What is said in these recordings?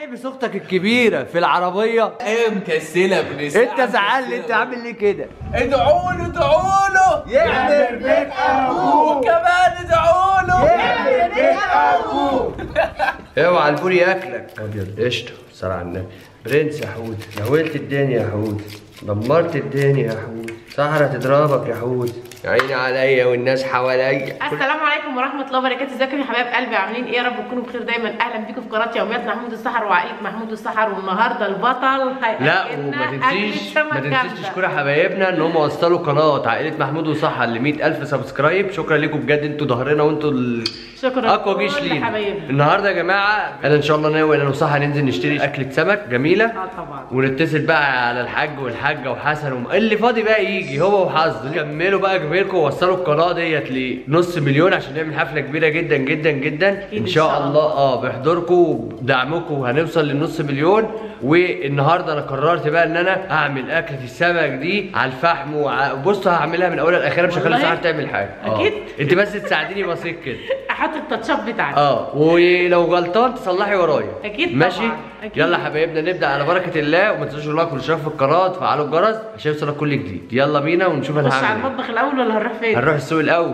تحبس اختك الكبيره في العربيه ايه مكسله بنساء انت زعلني انت عامل ليه كده ادعوا له ادعوا له يعمل بيت ابوه وكمان ادعوا له يعمل بيت ابوه اوعى الفول ياكلك ابيض قشطه صار على النبي برنس يا حود نولت الدنيا يا حود دمرت الدنيا يا حود سهرة تضربك يا حود يا عيني عليا والناس حواليا السلام عليكم ورحمه الله وبركاته ازيكم يا حبايب قلبي عاملين ايه يا رب تكونوا بخير دايما اهلا بيكم في قناه يوميات محمود السحر وعائله محمود السحر والنهارده البطل لا هيأكلنا وما تنسيش أكلة ما سمك تنسيش جامدة. تشكروا حبايبنا ان هم وصلوا قناه عائله محمود وصحة ل 100000 سبسكرايب شكرا لكم بجد انتوا ظهرنا وانتوا ال... شكرا اقوى جيش لكل لينا حبايبنا النهارده يا جماعه انا ان شاء الله ناوي انا وصحة ننزل نشتري اكله سمك جميله اه طبعا ونتصل بقى على الحاج والحاجه وحسن وم... اللي فاضي بقى يجي هو وحظه كملوا بقى كبيركم ووصلوا القناه ديت لنص مليون عشان نعمل حفله كبيره جدا جدا جدا ان شاء الله اه بحضوركم وبدعمكم هنوصل للنص مليون والنهارده انا قررت بقى ان انا اعمل اكله السمك دي على الفحم وع... بص هعملها من اولها لاخرها مش هخلي والله؟ ساعه تعمل حاجه آه. أكيد. انت بس تساعديني بسيط كده احط التاتشات بتاعتي اه ولو غلطان تصلحي ورايا أكيد ماشي طبعاً، أكيد. يلا حبايبنا نبدا على بركه الله وما تنسوش اللايك والاشتراك في القناه تفعلوا الجرس عشان يوصلك كل جديد يلا بينا ونشوف انا نخش على هعمل ايه المطبخ الاول ولا هنروح فين؟ هنروح السوق الاول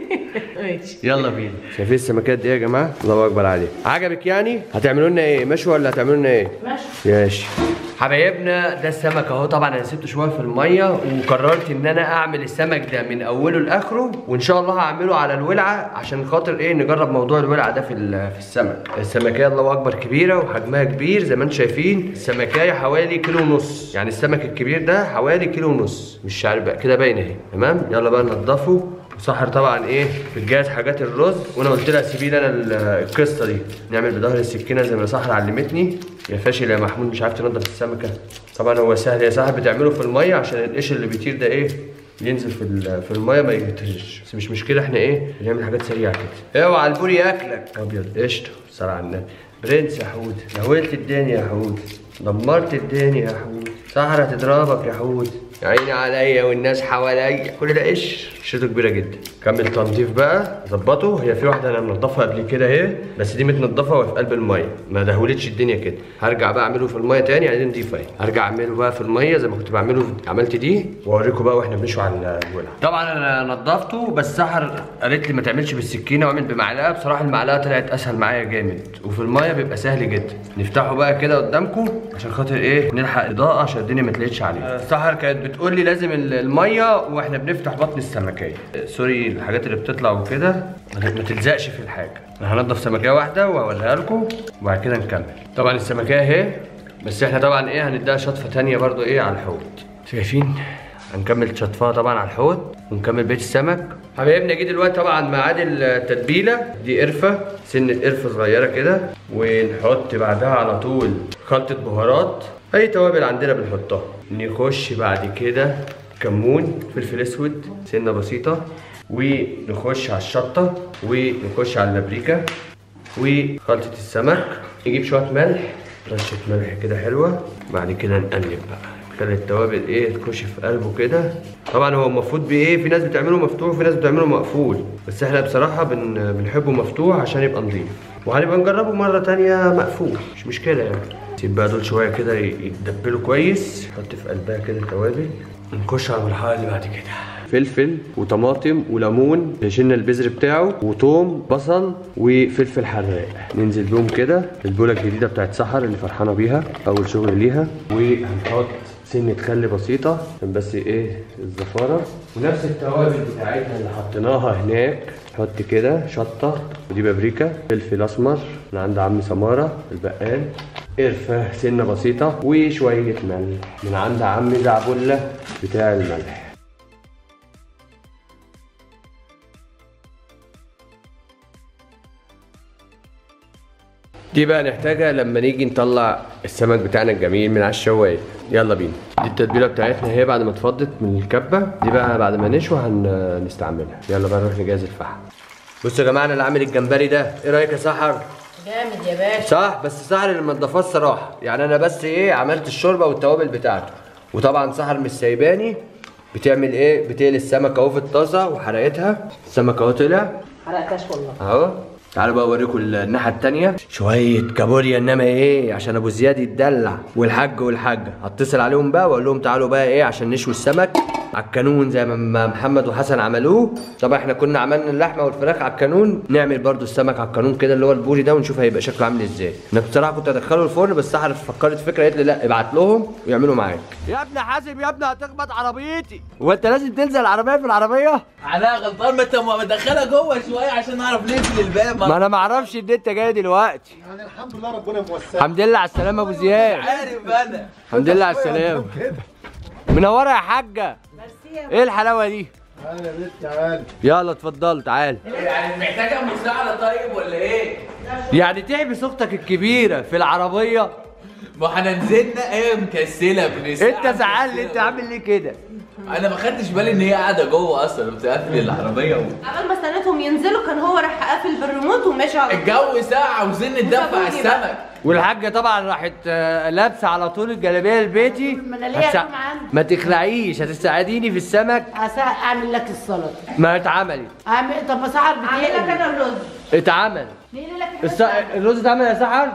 ماشي يلا بينا شايفين السمكات دي يا جماعه الله اكبر عليك عجبك يعني هتعملوا لنا ايه مشوي ولا هتعملوا لنا ايه ماشي ماشي حبايبنا ده السمك اهو طبعا انا سبته شويه في الميه وقررت ان انا اعمل السمك ده من اوله لاخره وان شاء الله هعمله على الولعه عشان خاطر ايه نجرب موضوع الولعه ده في ال- في السمك السمكيه الله اكبر كبيره وحجمها كبير زي ما انتم شايفين السمكيه حوالي كيلو ونص يعني السمك الكبير ده حوالي كيلو ونص مش عارف بقى كده باين اهي تمام يلا بقى ننضفه وسحر طبعا ايه بتجهز حاجات الرز وانا قلت لها سيبي لي انا ال- القصه دي نعمل بظهر السكينه زي ما سحر علمتني يا فاشل يا محمود مش عارف تنضف السمكه طبعا هو سهل يا سحر بتعمله في الميه عشان القشر اللي بيطير ده ايه ينزل في ال- في الميه ما يتهش بس مش مشكله احنا ايه بنعمل حاجات سريعه كده اوعى الفول ياكلك ابيض قشطه صلاه على النبي برنس يا حود نولت الدنيا يا حود دمرت الدنيا يا حود سهرة تضربك يا حود يا عيني عليا والناس حواليا كل ده قش قشرته كبيره جدا كمل تنظيف بقى ظبطه هي في واحده انا منضفها قبل كده اهي بس دي متنضفه وهي في قلب الميه ما دهولتش الدنيا كده هرجع بقى اعمله في الميه تاني عايزين نضيفها اهي هرجع اعمله بقى في الميه زي ما كنت بعمله في- عملت دي واوريكم بقى واحنا بنشوي على الولع طبعا انا نضفته بس سحر قالت لي ما تعملش بالسكينه واعمل بمعلقه بصراحه المعلقه طلعت اسهل معايا جامد وفي الميه بيبقى سهل جدا نفتحه بقى كده قدامكم عشان خاطر ايه نلحق اضاءه عشان الدنيا ما تلقتش عليه سحر كانت بتقول لي لازم ال- الميه واحنا بنفتح بطن السمكيه سوري الحاجات اللي بتطلع وكده ما ما تلزقش في الحاجه انا هنضف سمكيه واحده وهوريها لكم وبعد كده نكمل طبعا السمكيه اهي بس احنا طبعا ايه هنديها شطفه تانية برضو ايه على الحوض شايفين هنكمل شطفها طبعا على الحوض ونكمل بيت السمك حبايبنا جه دلوقتي طبعا ميعاد التتبيله دي قرفه سنه قرفه صغيره كده ونحط بعدها على طول خلطه بهارات اي توابل عندنا بنحطها نخش بعد كده كمون فلفل اسود سنه بسيطه ونخش على الشطه ونخش على البابريكا وخلطه السمك نجيب شويه ملح رشه ملح كده حلوه بعد كده نقلب بقى خلي التوابل ايه تخش في قلبه كده طبعا هو المفروض بايه في ناس بتعمله مفتوح وفي ناس بتعمله مقفول بس احنا بصراحه بن... بنحبه مفتوح عشان يبقى نظيف وهنبقى نجربه مره تانية مقفول مش مشكله يعني سيب بقى دول شويه كده يتدبلوا كويس نحط في قلبها كده التوابل نخش على المرحله اللي بعد كده فلفل وطماطم وليمون شلنا البذر بتاعه وتوم بصل وفلفل حراق ننزل بيهم كده في البوله الجديده بتاعت سحر اللي فرحانه بيها اول شغل ليها وهنحط سنة خل بسيطة عشان بس ايه الزفارة ونفس التوابل بتاعتنا اللي حطيناها هناك نحط كده شطة ودي بابريكا فلفل اسمر من عند عم سمارة البقال قرفة سنة بسيطة وشوية ملح من عند عم زعبلة بتاع الملح دي بقى نحتاجها لما نيجي نطلع السمك بتاعنا الجميل من على الشوايه يلا بينا دي التتبيله بتاعتنا هي بعد ما اتفضت من الكبه دي بقى بعد ما نشوي هنستعملها يلا بقى نروح نجهز الفحم بصوا يا جماعه انا اللي عامل الجمبري ده ايه رايك يا سحر جامد يا باشا صح بس سحر اللي منضفاه الصراحه يعني انا بس ايه عملت الشوربه والتوابل بتاعته وطبعا سحر مش سايباني بتعمل ايه بتقلي السمك اهو في الطاسه وحرقتها السمك اهو طلع حرقتهاش والله اهو تعالوا بقى اوريكم الناحيه التانية شويه كابوريا انما ايه عشان ابو زياد يتدلع والحاج والحاجه هتصل عليهم بقى واقول لهم تعالوا بقى ايه عشان نشوي السمك على الكانون زي ما محمد وحسن عملوه طبعا احنا كنا عملنا اللحمه والفراخ على الكانون نعمل برضو السمك على الكانون كده اللي هو البوري ده ونشوف هيبقى شكله عامل ازاي انا بصراحه كنت ادخله الفرن بس سحر فكرت فكره قالت لي لا ابعت لهم ويعملوا معاك يا ابني حازم يا ابني هتخبط عربيتي هو انت لازم تنزل العربيه في العربيه انا غلطان ما انت مدخلها جوه شويه عشان نعرف نقفل الباب ما انا ما اعرفش ان انت جاي دلوقتي يعني الحمد لله ربنا موسع الحمد لله على السلامه ابو زياد عارف انا الحمد لله على السلامه كده منوره يا حاجه ايه الحلاوه دي تعالى يا بنت تعالى يلا اتفضل تعال يعني محتاجه مساعده طيب ولا ايه؟ يعني تحبس اختك الكبيره في العربيه ما احنا نزلنا ايه مكسله بنساعد انت زعلان انت عامل ليه كده انا ما خدتش بالي ان هي قاعده جوه اصلا بتقفل العربيه و... قبل ما استنيتهم ينزلوا كان هو راح قافل بالريموت وماشي على طول. الجو ساقع عاوزين ندفع على وسابوني بقى. السمك والحاجه طبعا راحت آه، لابسه على طول الجلابيه البيتي ما أنا ليا هتسع- يوم عندي. ما تخلعيش هتساعديني في السمك هسا- اعمل لك السلطه ما اتعملت اعمل طب ما سحر اعمل لك بتقلي انا الرز اتعمل نقلي لك الس... الرز اتعمل يا سحر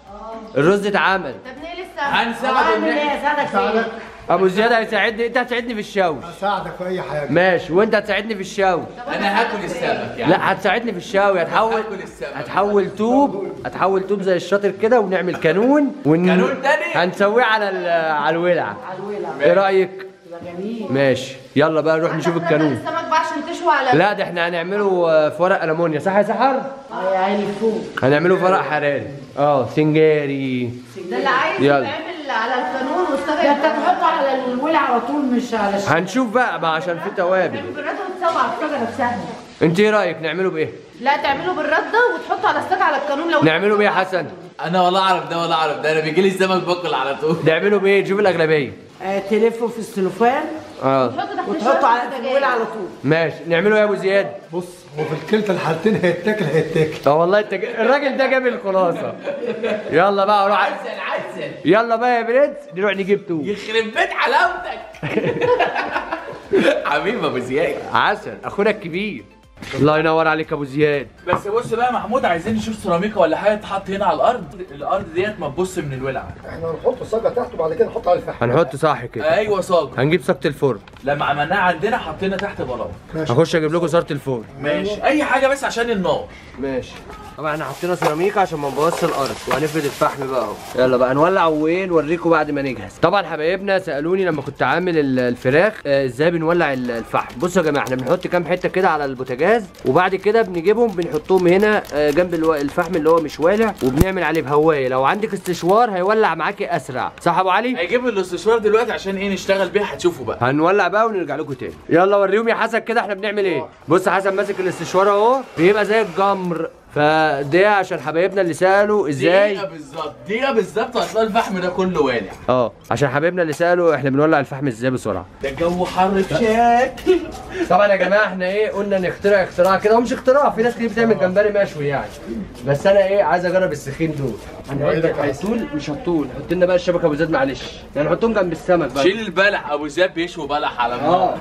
الرز اتعمل طب نقلي السمك هنساعد اعمل إن ايه إحنا- اساعدك في ايه ابو زياد هيساعدني انت هتساعدني في الشوي اساعدك في اي حاجه ماشي وانت هتساعدني في الشوي انا هاكل السمك يعني لا هتساعدني في الشوي هتحول هاكل السمك. هتحول توب هتحول توب زي الشاطر كده ونعمل كانون ون... كانون تاني؟ هنسويه على ال... على الولع على الولع ايه رايك يبقى جميل ماشي يلا بقى نروح نشوف الكانون السمك بقى عشان تشوي على لا ده احنا هنعمله آه، في ورق المونيا صح يا سحر اه يا عيني فوق هنعمله في ورق حراري اه سنجاري ده اللي عايز يلا. يتعمل على القانون ده والسمك انت تحطه على الولع على طول مش على الش... هنشوف بقى ما عشان في توابل بالرده وتسوي على الصاجه نفسها انت ايه رايك نعمله بايه لا تعمله بالرده وتحطه على الصاجه على القانون لو نعمله بايه يا حسن انا ولا اعرف ده ولا اعرف ده انا بيجي لي السمك باكل على طول نعمله بايه شوف الاغلبيه آه تلفه في السلوفان اه تحطه تحت وتحطه على الشوربة الولع على طول ماشي نعمله يا ابو زياد بص هو في كلتا الحالتين هيتاكل هيتاكل اه والله انت ج- الراجل ده جاب الخلاصه يلا بقى روح عسل عسل يلا بقى يا برنس نروح نجيب توب يخرب بيت حلاوتك حبيبي ابو زياد عسل اخونا الكبير الله ينور عليك يا ابو زياد بس بص بقى يا محمود عايزين نشوف سيراميكا ولا حاجه تتحط هنا على الارض الارض ديت ما تبص من الولع احنا هنحط الصاجه تحت وبعد كده نحط على الفحم هنحط صح كده ايوه صاج هنجيب سكة الفرن لما عملناها عندنا حطينا تحت بلاط هخش اجيب لكم صارة الفرن ماشي اي حاجه بس عشان النار ماشي طبعا احنا حطينا سيراميكا عشان ما نبوظش الارض وهنفرد الفحم بقى اهو يلا بقى نولع وايه نوريكم بعد ما نجهز طبعا حبايبنا سالوني لما كنت عامل ال- الفراخ آه، ازاي بنولع ال- الفحم بصوا يا جماعه احنا بنحط كام حته كده على البوتاجاز وبعد كده بنجيبهم بنحطهم هنا آه، جنب الو- الفحم اللي هو مش والع وبنعمل عليه بهوايه لو عندك استشوار هيولع معاكي اسرع صح يا ابو علي هيجيب الاستشوار دلوقتي عشان ايه نشتغل بيها هتشوفوا بقى هنولع بقى ونرجع لكم تاني يلا وريهم يا حسن كده احنا بنعمل ايه بص حسن ماسك الاستشوار اهو بيبقى زي الجمر فده عشان حبايبنا اللي سالوا ازاي دقيقه بالظبط دقيقه بالظبط هتلاقي الفحم ده كله والع اه عشان حبايبنا اللي سالوا احنا بنولع الفحم ازاي بسرعه ده الجو حر بشكل طبعا يا جماعه احنا ايه قلنا نخترع اختراع كده هو مش اختراع في ناس كتير بتعمل جمبري مشوي يعني بس انا ايه عايز اجرب السخين دول هيطول مش هتطول حط لنا بقى الشبكه ابو زياد معلش يعني نحطهم جنب السمك بقى شيل البلح ابو زياد بيشوي بلح على النار اه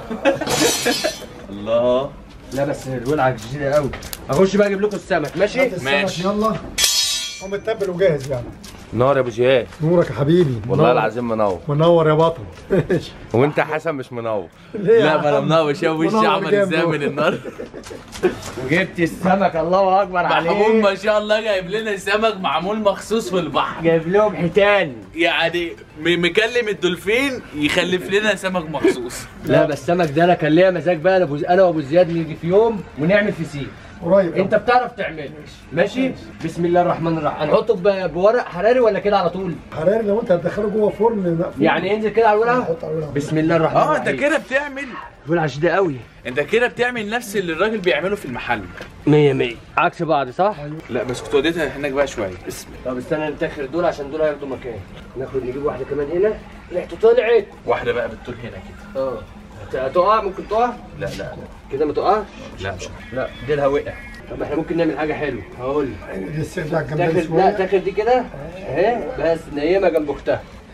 الله لا بس الولعه جديده قوي اخش بقى اجيب لكم السمك ماشي هات السمك ماشي. يلا هو متبل وجاهز يعني نار يا ابو زياد نورك يا حبيبي والله منور. العظيم منور منور يا بطل وانت حسن مش منور ليه يا لا بلا عم؟ منور شاف وشي منور عمل جنبه. ازاي من النار وجبت السمك الله اكبر محمود عليك ما شاء الله جايب لنا سمك معمول مخصوص في البحر جايب لهم حيتان يعني م- مكلم الدولفين يخلف لنا سمك مخصوص لا بس السمك ده انا كان ليا مزاج بقى انا أبو- انا وابو زياد نيجي في يوم ونعمل فسيخ قريب انت بتعرف تعمل ماشي بسم الله الرحمن الرحيم هنحطه ب- بورق حراري ولا كده على طول حراري لو انت هتدخله جوه فرن مقفول يعني ينزل كده على الورقه نحط على الورقة. بسم الله الرحمن اه الرحيم انت كده بتعمل الورقه شديده قوي انت كده بتعمل نفس اللي الراجل بيعمله في المحل 100 100 عكس بعض صح لا بس كنت وديتها هناك بقى شويه بسم الله طب استنى نتاخر دول عشان دول هياخدوا مكان ناخد نجيب واحده كمان هنا ريحته طلعت واحده بقى بالطول هنا كده اه هت- هتقع ممكن تقع لا لا كده ما تقعش لا مش لا ديلها وقع طب احنا ممكن نعمل حاجه حلوه هقول لك لسه بتاع الجمبري تاخد لا شويه تاخد دي كده اهي بس نيمه جنب اختها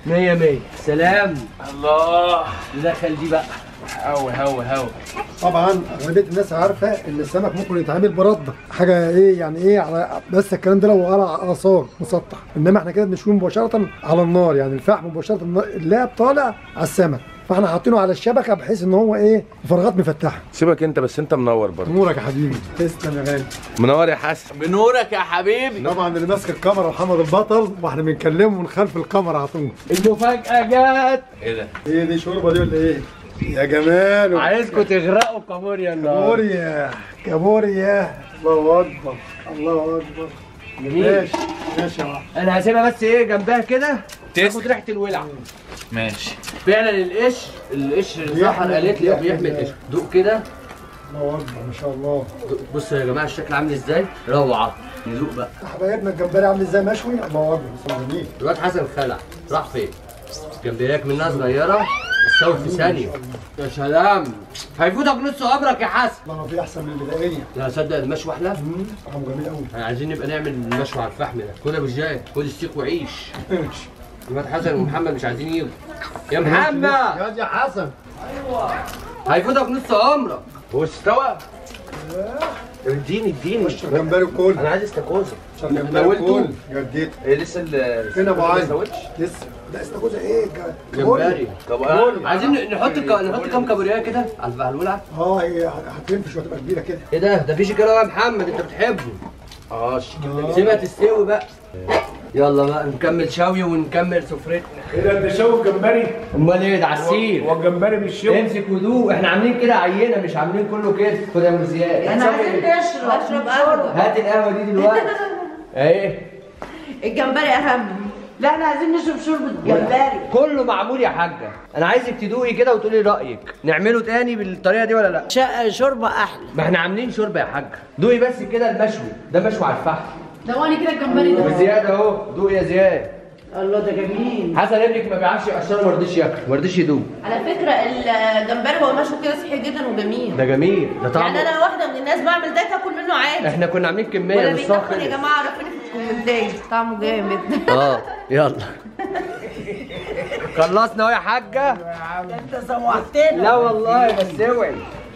مية مية سلام الله ندخل دي بقى هوي هوي هوي طبعا اغلبيه الناس عارفه ان السمك ممكن يتعمل برده حاجه ايه يعني ايه على بس الكلام ده لو على اثار مسطح انما احنا كده بنشويه مباشره على النار يعني الفحم مباشره النار- اللهب طالع على السمك فاحنا حاطينه على الشبكه بحيث ان هو ايه فراغات مفتحه سيبك انت بس انت منور برضه نورك يا حبيبي تسلم يا غالي منور يا حسن بنورك يا حبيبي طبعا اللي ماسك الكاميرا محمد البطل واحنا بنكلمه من خلف الكاميرا على طول المفاجأة جت ايه ده ايه دي شوربه دي ولا ايه؟ يا جمال عايزكم تغرقوا كابوريا النهارده كابوريا كابوريا الله اكبر الله اكبر جميل ماشي ماشي يا واحد انا هسيبها بس ايه جنبها كده تاخد ريحة الولع ماشي فعلا القش القشر الزحر قالت لي بيحمل قشر دوق كده الله اكبر ما شاء الله دوق. بصوا يا جماعة الشكل عامل ازاي روعة ندوق بقى حبايبنا الجمبري عامل ازاي مشوي الله اكبر بس هو جميل الواد حسن خلع راح فين؟ جنبياك منها صغيرة استوت في ثانية يا سلام هيفوتك نص عمرك يا حسن والله في احسن من البدائيه لا صدق المشوي احلى طعمه جميل قوي احنا عايزين نبقى نعمل المشوي على الفحم ده كل ابو الجاي كل ستيك وعيش الواد حسن ومحمد مش عايزين يجوا يا محمد يا يا حسن هيفوتك نص عمرك هو استوى اديني اديني اشرب جمبري وكل انا عايز استاكوزا اشرب جمبري ناولته؟ وكل جديت ايه لسه ال فين ابو علي سويتش لسه لا استاكوزا ايه جا- جمبري طب عايزين نحط ك... نحط كام كابوريا كده على على الولعه اه هي هتنفش وهتبقى كبيره كده ايه ده ده في شيكالا يا محمد انت بتحبه اه سيبها تستوي بقى يلا بقى نكمل شوي ونكمل سفرتنا ايه ده انت شوي الجمبري امال ايه ده عسير هو الجمبري مش شوي امسك ودوق احنا عاملين كده عينه مش عاملين كله كده خد يا ام زياد انا عايزين نشرب اشرب قهوه هات القهوه دي دلوقتي اهي الجمبري اهم لا احنا عايزين نشرب شوربه جمبري كله معمول يا حاجه انا عايزك تدوقي كده وتقولي رايك نعمله تاني بالطريقه دي ولا لا شقة شوربه احلى ما احنا عاملين شوربه يا حاجه دوقي بس كده المشوي ده مشوي على الفحم دواني كده الجمبري ده وزياد اهو دوق يا زياد الله ده جميل حسن ابنك ما بيعرفش يقشره ما رضيش ياكل ما رضيش يدوق على فكره الجمبري هو مشوي كده صحي جدا وجميل ده جميل ده طعمه يعني انا واحده من الناس بعمل ده تاكل منه عادي احنا كنا عاملين كميه ولا نصها بيتاكل يا خلص. جماعه عرفوني في الكومنتات طعمه جامد اه يلا خلصنا اهو يا حاجه انت سوحتنا لا والله بس اوعي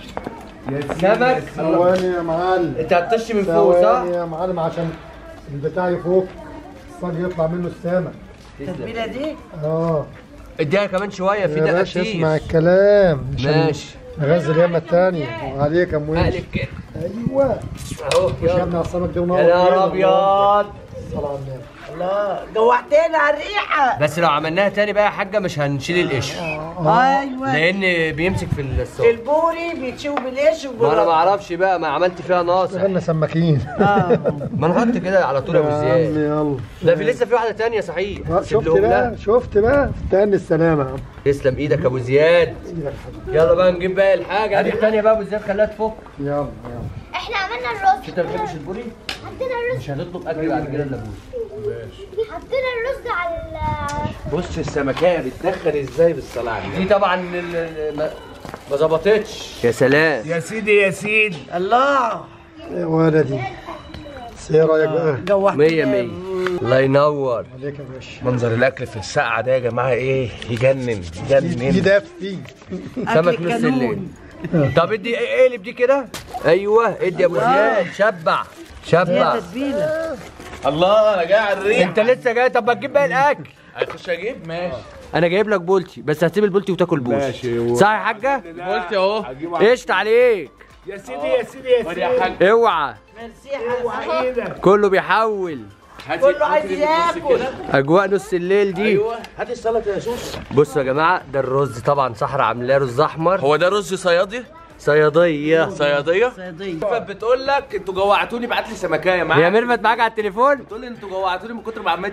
سمك ثواني يا معلم انت هتطش من فوق صح؟ ثواني يا معلم عشان البتاع يفوق الصاج يطلع منه السمك التتبيله دي اه اديها كمان شويه في يا دقه باشا كتير اسمع الكلام عشان ماشي نغزل اليمه الثانيه وعليك يا مويش اقلب كده ايوه اهو يا يلا ابني على السمك ده ونور يا نهار ابيض الصلاه على النبي الله جوعتنا على الريحه بس لو عملناها تاني بقى يا حاجه مش هنشيل القشر ايوه لان بيمسك في الصوت البوري بيتشوي بالقش ما انا ما وبالرز اعرفش بقى ما عملت فيها ناصح احنا سماكين اه ما نحط كده على طول يا ابو يا عم زياد يلا لا في لسه في واحده تانية صحيح آه، سيب شفت لهم بقى لها. شفت بقى تاني السلامه يا عم تسلم ايدك يا ابو زياد يلا بقى نجيب بقى الحاجه هات التانية بقى ابو زياد خليها تفك يلا يلا احنا عملنا الرز انت ما بتحبش البوري حطينا الرز مش هنطلب اكل بعد كده الا بوري حطينا الرز على ال بص السمكية بتدخل ازاي بالصلاة على النبي دي طبعا ال- ال- ما- ما ظبطتش يا سلام يا سيدي يا سيدي الله يا ولدي بس ايه رايك بقى جوعتنا مية مية الله ينور عليك يا باشا منظر الاكل في السقعة ده يا جماعة ايه يجنن يجنن يدفي سمك نص الليل طب ادي اقلب دي كده ايوه ادي يا ابو زياد شبع شبع تتبيله الله انا جاي على الريح انت لسه جاي طب ما تجيب باقي الاكل هخش اجيب ماشي انا جايب لك بولتي بس هتسيب البولتي وتاكل بوش ماشي. صح يا حاجه قلت اهو قشط عليك يا سيدي يا سيدي يا خد سيدي يا حاج اوعى ميرسي يا حسن ايدك كله بيحول هات كله هات عايز لي النص ياكل. كده. اجواء نص الليل دي ايوه هات السلطة يا سوس بصوا يا جماعه ده الرز طبعا صحرا عاملاه رز احمر هو ده رز صيادي صياديه صياديه صياديه بتقول لك انتوا جوعتوني بعت لي سمكايه هي معاك ميرفت معاك على التليفون بتقول لي انتوا جوعتوني من كتر ما عمال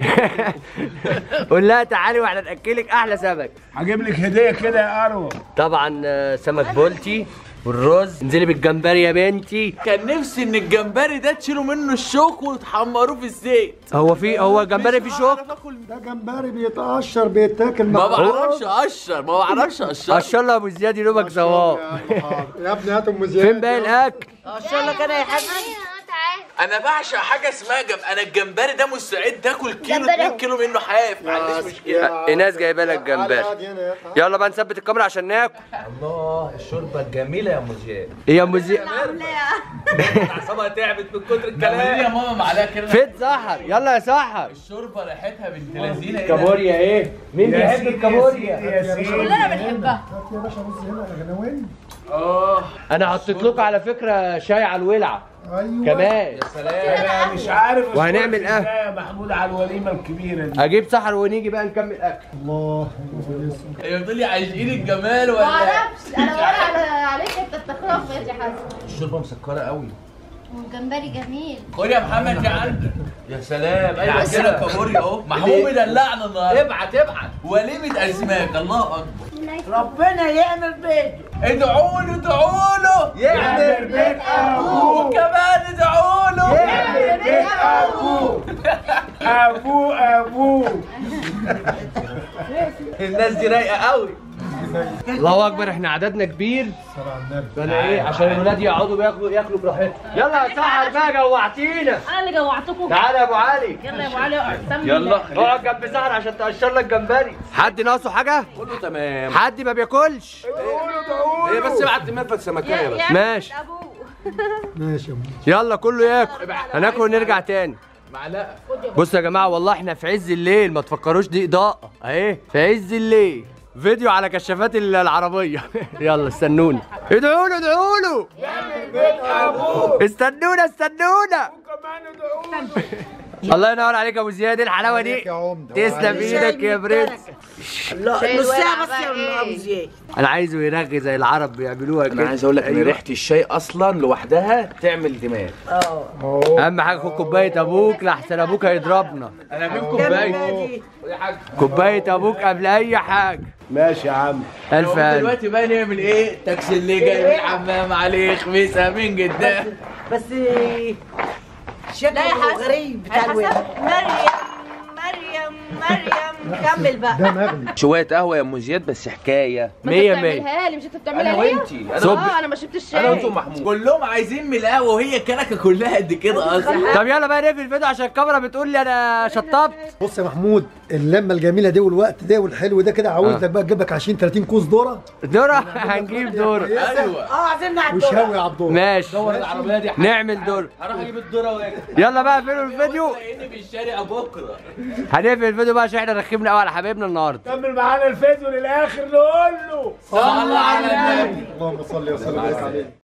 قول لها تعالي واحنا ناكلك احلى سمك هجيب لك هديه كده يا اروى طبعا آه، سمك بولتي والرز انزلي بالجمبري يا بنتي كان نفسي ان الجمبري ده تشيلوا منه الشوك وتحمروه في الزيت هو في هو جمبري في شوك بعرف آكل. ده جمبري بيتقشر بيتاكل ما مع بعرفش اقشر ما بعرفش اقشر اشر الله ابو زياد ينوبك ثواب يا ابني هات ام زياد فين باقي الاكل اشرب لك انا يا حسن تعالى انا بعشق حاجه اسمها جم... انا الجمبري ده مستعد تاكل كيلو جمبري 2 أهو. كيلو منه حاف ما عنديش مشكله ايناس جايبه لك جمبري يلا بقى نثبت الكاميرا عشان ناكل الله الشوربه الجميله يا ام زياد ايه يا مذيع اعصابها تعبت من كتر كمان يا الكلام ماما معلقه كده فيت سحر يلا يا سحر الشوربه ريحتها بنت لذينه ايه ده؟ كابوريا ايه مين بيحب الكابوريا يا سيدي كلنا بنحبها هات يا باشا رز هنا يا غنوين اه انا حطيت لكم على فكره شاي على الولعه ايوه كمان انا مش عارف وهنعمل الشوربة ايه؟ ازاي يا محمود على الوليمه الكبيره دي اجيب سحر ونيجي بقى نكمل اكل الله هي بتقول لي عايشين الجمال ولا معرفش انا بقول على عليك انت بتخرف يا حسن الشوربه مسكره قوي والجمبري جميل خد يا محمد يا عندك يا سلام ايوه عندنا كابوريا اهو محمود مدلعنا النهارده ابعت ابعت وليمه اسماك الله اكبر ربنا يعمل بيته ادعوا له ادعوا له يعمل بيت ابوه وكمان ادعوا له يعمل بيت ابوه ابوه ابوه الناس دي رايقه قوي الله اكبر احنا عددنا كبير فانا ايه عشان الولاد يقعدوا بياكلوا ياكلوا براحتهم يلا يا سحر بقى جوعتينا انا اللي جوعتكم تعالى يا ابو علي يلا يا ابو علي اقعد سمي يلا الله. اقعد جنب سحر عشان تقشر لك جمبري حد ناقصه حاجه كله تمام حد ما بياكلش هي بس ابعت لمرفت سمكيه بس ماشي ماشي يا أم. يلا كله ياكل هناكل ونرجع تاني معلقه بصوا يا جماعه والله احنا في عز الليل ما تفكروش دي اضاءه اهي في عز الليل فيديو على كشافات ال- العربيه يلا استنونا ادعوا له ادعوا له استنونا استنونا الله ينور عليك يا ابو زياد إيه الحلاوه دي يا عمده تسلم ايدك يا برنس لا نص ساعه بس يا ابو زياد انا عايزه يرغي زي العرب بيعملوها كده انا عايز اقول لك ان أيوة. ريحه الشاي اصلا لوحدها تعمل دماغ اهم حاجه خد كوبايه ابوك لحسن ابوك هيضربنا انا من كوبايه جمبري كوبايه ابوك قبل اي حاجه ماشي يا عم الف هو الف دلوقتي بقى نعمل ايه تاكسي اللي جاي من الحمام عليه خميسه من قدام بس شكله غريب بتاع الولد مريم مريم مريم كمل بقى ده مغلي شويه قهوه يا ام زياد بس حكايه ما مية انت مية. بتعملها لي مش انت انا بتعملها لي وانتي انا صب. اه انا ما شربتش انا وانتم الشاي محمود كلهم عايزين من القهوه وهي كنكه كلها قد كده اصلا طب يلا بقى نقفل الفيديو عشان الكاميرا بتقول لي انا شطبت بص يا محمود اللمه الجميله دي والوقت ده والحلو ده كده عاوز آه. لك بقى تجيب لك 20 30 كوز ذره دورة هنجيب دورة ايوه اه عايزين نعدل وشوي على الذره ماشي دور العربيه دي نعمل دورة هروح اجيب الذره واجي يلا بقى اقفلوا الفيديو لاني في الشارع بكره هنقفل الفيديو بقى عشان احنا رخمنا قوي على حبايبنا النهارده كمل معانا الفيديو للاخر نقول له صلى على النبي اللهم صل وسلم وبارك عليه